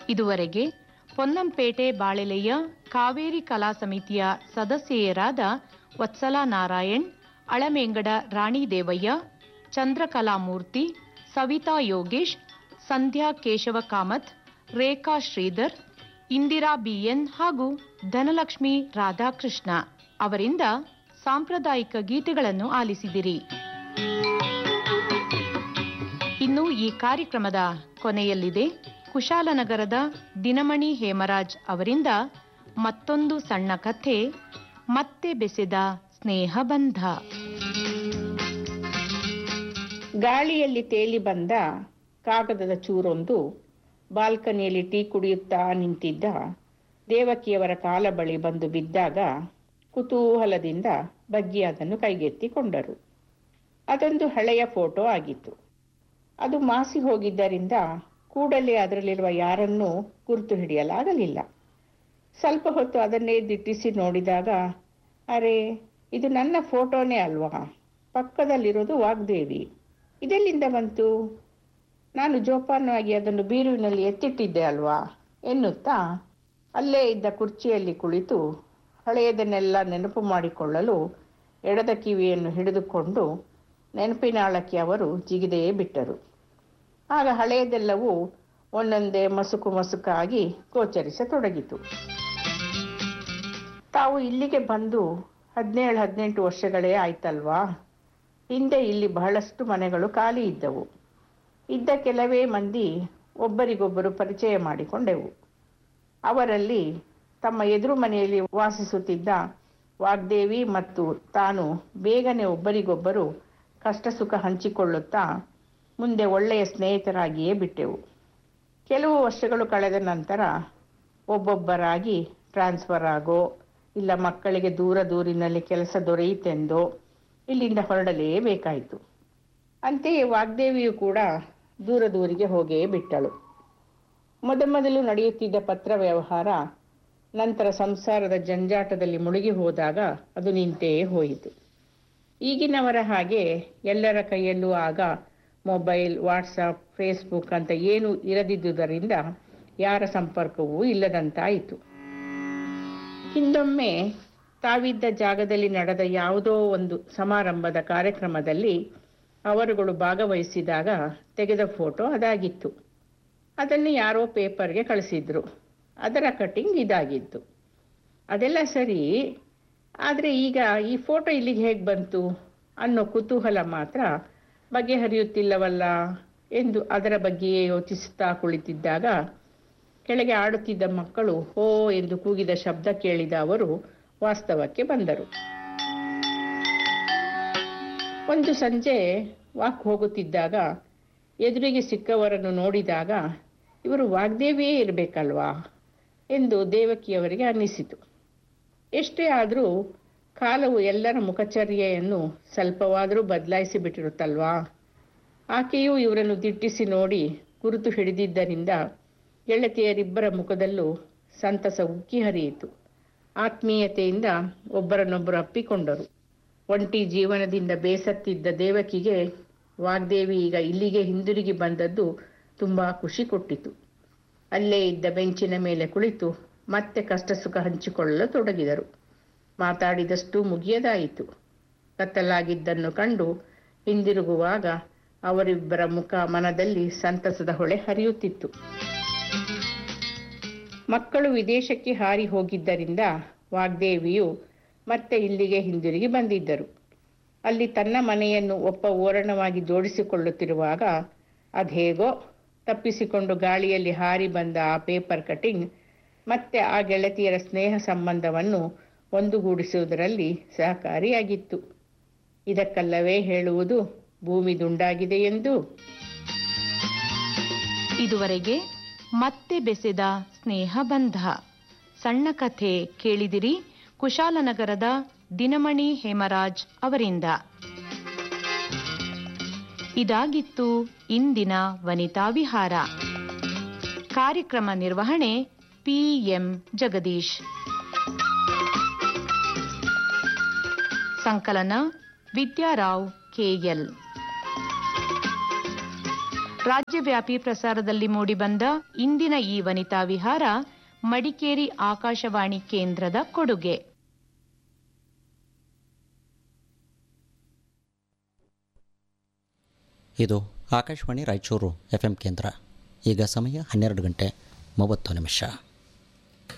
ಇದುವರೆಗೆ ಪೊನ್ನಂಪೇಟೆ ಬಾಳೆಲೆಯ ಕಾವೇರಿ ಕಲಾ ಸಮಿತಿಯ ಸದಸ್ಯೆಯರಾದ ವತ್ಸಲಾ ನಾರಾಯಣ್ ಅಳಮೇಂಗಡ ರಾಣಿದೇವಯ್ಯ ಚಂದ್ರಕಲಾಮೂರ್ತಿ ಸವಿತಾ ಯೋಗೇಶ್ ಸಂಧ್ಯಾ ಕೇಶವ ಕಾಮತ್ ರೇಖಾ ಶ್ರೀಧರ್ ಇಂದಿರಾ ಬಿಎನ್ ಹಾಗೂ ಧನಲಕ್ಷ್ಮಿ ರಾಧಾಕೃಷ್ಣ ಅವರಿಂದ ಸಾಂಪ್ರದಾಯಿಕ ಗೀತೆಗಳನ್ನು ಆಲಿಸಿದಿರಿ ಇನ್ನು ಈ ಕಾರ್ಯಕ್ರಮದ ಕೊನೆಯಲ್ಲಿದೆ ಕುಶಾಲನಗರದ ದಿನಮಣಿ ಹೇಮರಾಜ್ ಅವರಿಂದ ಮತ್ತೊಂದು ಸಣ್ಣ ಕಥೆ ಮತ್ತೆ ಬೆಸೆದ ಸ್ನೇಹ ಬಂಧ ಗಾಳಿಯಲ್ಲಿ ತೇಲಿ ಬಂದ ಕಾಗದದ ಚೂರೊಂದು ಬಾಲ್ಕನಿಯಲ್ಲಿ ಟೀ ಕುಡಿಯುತ್ತಾ ನಿಂತಿದ್ದ ದೇವಕಿಯವರ ಕಾಲ ಬಳಿ ಬಂದು ಬಿದ್ದಾಗ ಕುತೂಹಲದಿಂದ ಬಗ್ಗಿ ಅದನ್ನು ಕೈಗೆತ್ತಿಕೊಂಡರು ಅದೊಂದು ಹಳೆಯ ಫೋಟೋ ಆಗಿತ್ತು ಅದು ಮಾಸಿ ಹೋಗಿದ್ದರಿಂದ ಕೂಡಲೇ ಅದರಲ್ಲಿರುವ ಯಾರನ್ನೂ ಗುರುತು ಹಿಡಿಯಲಾಗಲಿಲ್ಲ ಸ್ವಲ್ಪ ಹೊತ್ತು ಅದನ್ನೇ ದಿಟ್ಟಿಸಿ ನೋಡಿದಾಗ ಅರೆ ಇದು ನನ್ನ ಫೋಟೋನೇ ಅಲ್ವಾ ಪಕ್ಕದಲ್ಲಿರೋದು ವಾಗ್ದೇವಿ ಇದೆಲ್ಲಿಂದ ಬಂತು ನಾನು ಜೋಪಾನವಾಗಿ ಅದನ್ನು ಬೀರುವಿನಲ್ಲಿ ಎತ್ತಿಟ್ಟಿದ್ದೆ ಅಲ್ವಾ ಎನ್ನುತ್ತಾ ಅಲ್ಲೇ ಇದ್ದ ಕುರ್ಚಿಯಲ್ಲಿ ಕುಳಿತು ಹಳೆಯದನ್ನೆಲ್ಲ ನೆನಪು ಮಾಡಿಕೊಳ್ಳಲು ಎಡದ ಕಿವಿಯನ್ನು ಹಿಡಿದುಕೊಂಡು ನೆನಪಿನಾಳಕ್ಕೆ ಅವರು ಜಿಗಿದೇ ಬಿಟ್ಟರು ಆಗ ಹಳೆಯದೆಲ್ಲವೂ ಒಂದೊಂದೇ ಮಸುಕು ಮಸುಕಾಗಿ ಗೋಚರಿಸತೊಡಗಿತು ತಾವು ಇಲ್ಲಿಗೆ ಬಂದು ಹದಿನೇಳು ಹದಿನೆಂಟು ವರ್ಷಗಳೇ ಆಯ್ತಲ್ವಾ ಹಿಂದೆ ಇಲ್ಲಿ ಬಹಳಷ್ಟು ಮನೆಗಳು ಖಾಲಿ ಇದ್ದವು ಇದ್ದ ಕೆಲವೇ ಮಂದಿ ಒಬ್ಬರಿಗೊಬ್ಬರು ಪರಿಚಯ ಮಾಡಿಕೊಂಡೆವು ಅವರಲ್ಲಿ ತಮ್ಮ ಎದುರು ಮನೆಯಲ್ಲಿ ವಾಸಿಸುತ್ತಿದ್ದ ವಾಗ್ದೇವಿ ಮತ್ತು ತಾನು ಬೇಗನೆ ಒಬ್ಬರಿಗೊಬ್ಬರು ಕಷ್ಟ ಸುಖ ಹಂಚಿಕೊಳ್ಳುತ್ತಾ ಮುಂದೆ ಒಳ್ಳೆಯ ಸ್ನೇಹಿತರಾಗಿಯೇ ಬಿಟ್ಟೆವು ಕೆಲವು ವರ್ಷಗಳು ಕಳೆದ ನಂತರ ಒಬ್ಬೊಬ್ಬರಾಗಿ ಟ್ರಾನ್ಸ್ಫರ್ ಆಗೋ ಇಲ್ಲ ಮಕ್ಕಳಿಗೆ ದೂರ ದೂರಿನಲ್ಲಿ ಕೆಲಸ ದೊರೆಯಿತೆಂದೋ ಇಲ್ಲಿಂದ ಹೊರಡಲೇಬೇಕಾಯಿತು ಅಂತೆಯೇ ವಾಗ್ದೇವಿಯು ಕೂಡ ದೂರ ದೂರಿಗೆ ಹೋಗೇ ಬಿಟ್ಟಳು ಮೊದಮೊದಲು ನಡೆಯುತ್ತಿದ್ದ ಪತ್ರ ವ್ಯವಹಾರ ನಂತರ ಸಂಸಾರದ ಜಂಜಾಟದಲ್ಲಿ ಮುಳುಗಿ ಹೋದಾಗ ಅದು ನಿಂತೇ ಹೋಯಿತು ಈಗಿನವರ ಹಾಗೆ ಎಲ್ಲರ ಕೈಯಲ್ಲೂ ಆಗ ಮೊಬೈಲ್ ವಾಟ್ಸಪ್ ಫೇಸ್ಬುಕ್ ಅಂತ ಏನು ಇರದಿದ್ದುದರಿಂದ ಯಾರ ಸಂಪರ್ಕವೂ ಇಲ್ಲದಂತಾಯಿತು ಹಿಂದೊಮ್ಮೆ ತಾವಿದ್ದ ಜಾಗದಲ್ಲಿ ನಡೆದ ಯಾವುದೋ ಒಂದು ಸಮಾರಂಭದ ಕಾರ್ಯಕ್ರಮದಲ್ಲಿ ಅವರುಗಳು ಭಾಗವಹಿಸಿದಾಗ ತೆಗೆದ ಫೋಟೋ ಅದಾಗಿತ್ತು ಅದನ್ನು ಯಾರೋ ಪೇಪರ್ಗೆ ಕಳಿಸಿದ್ರು ಅದರ ಕಟಿಂಗ್ ಇದಾಗಿತ್ತು ಅದೆಲ್ಲ ಸರಿ ಆದರೆ ಈಗ ಈ ಫೋಟೋ ಇಲ್ಲಿಗೆ ಹೇಗೆ ಬಂತು ಅನ್ನೋ ಕುತೂಹಲ ಮಾತ್ರ ಬಗೆಹರಿಯುತ್ತಿಲ್ಲವಲ್ಲ ಎಂದು ಅದರ ಬಗ್ಗೆಯೇ ಯೋಚಿಸುತ್ತಾ ಕುಳಿತಿದ್ದಾಗ ಕೆಳಗೆ ಆಡುತ್ತಿದ್ದ ಮಕ್ಕಳು ಹೋ ಎಂದು ಕೂಗಿದ ಶಬ್ದ ಕೇಳಿದ ಅವರು ವಾಸ್ತವಕ್ಕೆ ಬಂದರು ಒಂದು ಸಂಜೆ ವಾಕ್ ಹೋಗುತ್ತಿದ್ದಾಗ ಎದುರಿಗೆ ಸಿಕ್ಕವರನ್ನು ನೋಡಿದಾಗ ಇವರು ವಾಗ್ದೇವಿಯೇ ಇರಬೇಕಲ್ವಾ ಎಂದು ದೇವಕಿಯವರಿಗೆ ಅನ್ನಿಸಿತು ಎಷ್ಟೇ ಆದರೂ ಕಾಲವು ಎಲ್ಲರ ಮುಖಚರ್ಯೆಯನ್ನು ಸ್ವಲ್ಪವಾದರೂ ಬದಲಾಯಿಸಿ ಬಿಟ್ಟಿರುತ್ತಲ್ವಾ ಆಕೆಯೂ ಇವರನ್ನು ದಿಟ್ಟಿಸಿ ನೋಡಿ ಗುರುತು ಹಿಡಿದಿದ್ದರಿಂದ ಗೆಳತಿಯರಿಬ್ಬರ ಮುಖದಲ್ಲೂ ಸಂತಸ ಉಕ್ಕಿ ಹರಿಯಿತು ಆತ್ಮೀಯತೆಯಿಂದ ಒಬ್ಬರನ್ನೊಬ್ಬರು ಅಪ್ಪಿಕೊಂಡರು ಒಂಟಿ ಜೀವನದಿಂದ ಬೇಸತ್ತಿದ್ದ ದೇವಕಿಗೆ ವಾಗ್ದೇವಿ ಈಗ ಇಲ್ಲಿಗೆ ಹಿಂದಿರುಗಿ ಬಂದದ್ದು ತುಂಬ ಖುಷಿ ಕೊಟ್ಟಿತು ಅಲ್ಲೇ ಇದ್ದ ಬೆಂಚಿನ ಮೇಲೆ ಕುಳಿತು ಮತ್ತೆ ಕಷ್ಟ ಸುಖ ಹಂಚಿಕೊಳ್ಳಲು ತೊಡಗಿದರು ಮಾತಾಡಿದಷ್ಟು ಮುಗಿಯದಾಯಿತು ಕತ್ತಲಾಗಿದ್ದನ್ನು ಕಂಡು ಹಿಂದಿರುಗುವಾಗ ಅವರಿಬ್ಬರ ಮುಖ ಮನದಲ್ಲಿ ಸಂತಸದ ಹೊಳೆ ಹರಿಯುತ್ತಿತ್ತು ಮಕ್ಕಳು ವಿದೇಶಕ್ಕೆ ಹಾರಿ ಹೋಗಿದ್ದರಿಂದ ವಾಗ್ದೇವಿಯು ಮತ್ತೆ ಇಲ್ಲಿಗೆ ಹಿಂದಿರುಗಿ ಬಂದಿದ್ದರು ಅಲ್ಲಿ ತನ್ನ ಮನೆಯನ್ನು ಒಪ್ಪ ಓರಣವಾಗಿ ಜೋಡಿಸಿಕೊಳ್ಳುತ್ತಿರುವಾಗ ಅದೇಗೋ ತಪ್ಪಿಸಿಕೊಂಡು ಗಾಳಿಯಲ್ಲಿ ಹಾರಿ ಬಂದ ಆ ಪೇಪರ್ ಕಟಿಂಗ್ ಮತ್ತೆ ಆ ಗೆಳತಿಯರ ಸ್ನೇಹ ಸಂಬಂಧವನ್ನು ಒಂದುಗೂಡಿಸುವುದರಲ್ಲಿ ಸಹಕಾರಿಯಾಗಿತ್ತು ಇದಕ್ಕಲ್ಲವೇ ಹೇಳುವುದು ಭೂಮಿ ದುಂಡಾಗಿದೆ ಎಂದು ಇದುವರೆಗೆ ಮತ್ತೆ ಬೆಸೆದ ಸ್ನೇಹ ಬಂಧ ಸಣ್ಣ ಕಥೆ ಕೇಳಿದಿರಿ ಕುಶಾಲನಗರದ ದಿನಮಣಿ ಹೇಮರಾಜ್ ಅವರಿಂದ ಇದಾಗಿತ್ತು ಇಂದಿನ ವನಿತಾ ವಿಹಾರ ಕಾರ್ಯಕ್ರಮ ನಿರ್ವಹಣೆ ಪಿಎಂ ಜಗದೀಶ್ ಸಂಕಲನ ವಿದ್ಯಾರಾವ್ ಕೆಎಲ್ ರಾಜ್ಯವ್ಯಾಪಿ ಪ್ರಸಾರದಲ್ಲಿ ಮೂಡಿಬಂದ ಇಂದಿನ ಈ ವನಿತಾ ವಿಹಾರ ಮಡಿಕೇರಿ ಆಕಾಶವಾಣಿ ಕೇಂದ್ರದ ಕೊಡುಗೆ ಇದು ಆಕಾಶವಾಣಿ ರಾಯಚೂರು ಎಫ್ ಎಂ ಕೇಂದ್ರ ಈಗ ಸಮಯ ಹನ್ನೆರಡು ಗಂಟೆ ಮೂವತ್ತು ನಿಮಿಷ